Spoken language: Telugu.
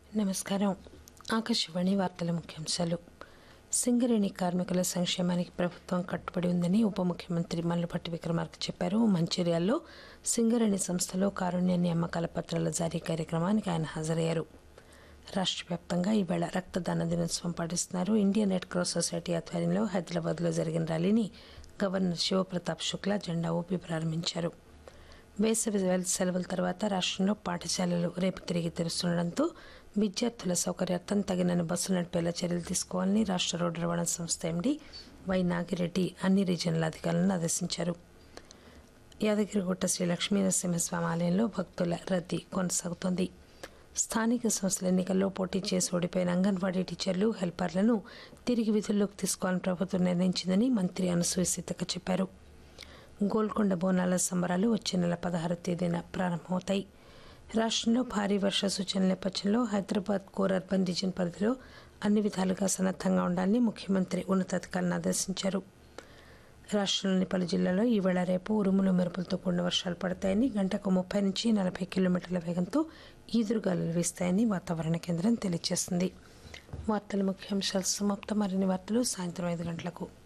నమస్కారం ఆకాశవాణి వార్తల ముఖ్యాంశాలు సింగరేణి కార్మికుల సంక్షేమానికి ప్రభుత్వం కట్టుబడి ఉందని ఉప ముఖ్యమంత్రి మల్లుపట్టి విక్రమార్క చెప్పారు మంచిర్యాలలో సింగరేణి సంస్థలో కారుణ్య అమ్మకాల పత్రాల జారీ కార్యక్రమానికి ఆయన హాజరయ్యారు రాష్ట్ర వ్యాప్తంగా ఈవేళ రక్తదాన దినోత్సవం పాటిస్తున్నారు ఇండియన్ రెడ్ క్రాస్ సొసైటీ ఆధ్వర్యంలో హైదరాబాద్లో జరిగిన ర్యాలీని గవర్నర్ శివప్రతాప్ శుక్లా జెండా ఊపి ప్రారంభించారు వేసవి సెలవుల తర్వాత రాష్ట్రంలో పాఠశాలలు రేపు తిరిగి తెరుస్తుండటంతో విద్యార్థుల సౌకర్యార్థం తగినన్ని బస్సులు నడిపేలా చర్యలు తీసుకోవాలని రాష్ట్ర రోడ్డు రవాణా సంస్థ ఎండీ వై నాగిరెడ్డి అన్ని రీజనల్ అధికారులను ఆదేశించారు యాదగిరిగుట్ట శ్రీ లక్ష్మీ నరసింహస్వామి ఆలయంలో భక్తుల రద్దీ కొనసాగుతోంది స్థానిక సంస్థల ఎన్నికల్లో పోటీ చేసి ఓడిపోయిన అంగన్వాడీ టీచర్లు హెల్పర్లను తిరిగి విధుల్లోకి తీసుకోవాలని ప్రభుత్వం నిర్ణయించిందని మంత్రి అనసూయ సీతక్క చెప్పారు గోల్కొండ బోనాల సంబరాలు వచ్చే నెల పదహారు తేదీన ప్రారంభమవుతాయి రాష్ట్రంలో భారీ వర్ష సూచనల నేపథ్యంలో హైదరాబాద్ కోర్ అర్బన్ రీజన్ పరిధిలో అన్ని విధాలుగా సన్నద్దంగా ఉండాలని ముఖ్యమంత్రి ఉన్నతాధికారులను ఆదేశించారు రాష్ట్రంలోని పలు జిల్లాల్లో ఈవేళ రేపు ఉరుములు మెరుపులతో కూడిన వర్షాలు పడతాయని గంటకు ముప్పై నుంచి నలభై కిలోమీటర్ల వేగంతో ఈదురుగాలులు వీస్తాయని వాతావరణ కేంద్రం తెలియజేసింది వార్తల ముఖ్యాంశాలు సమాప్తం మరిన్ని వార్తలు సాయంత్రం ఐదు గంటలకు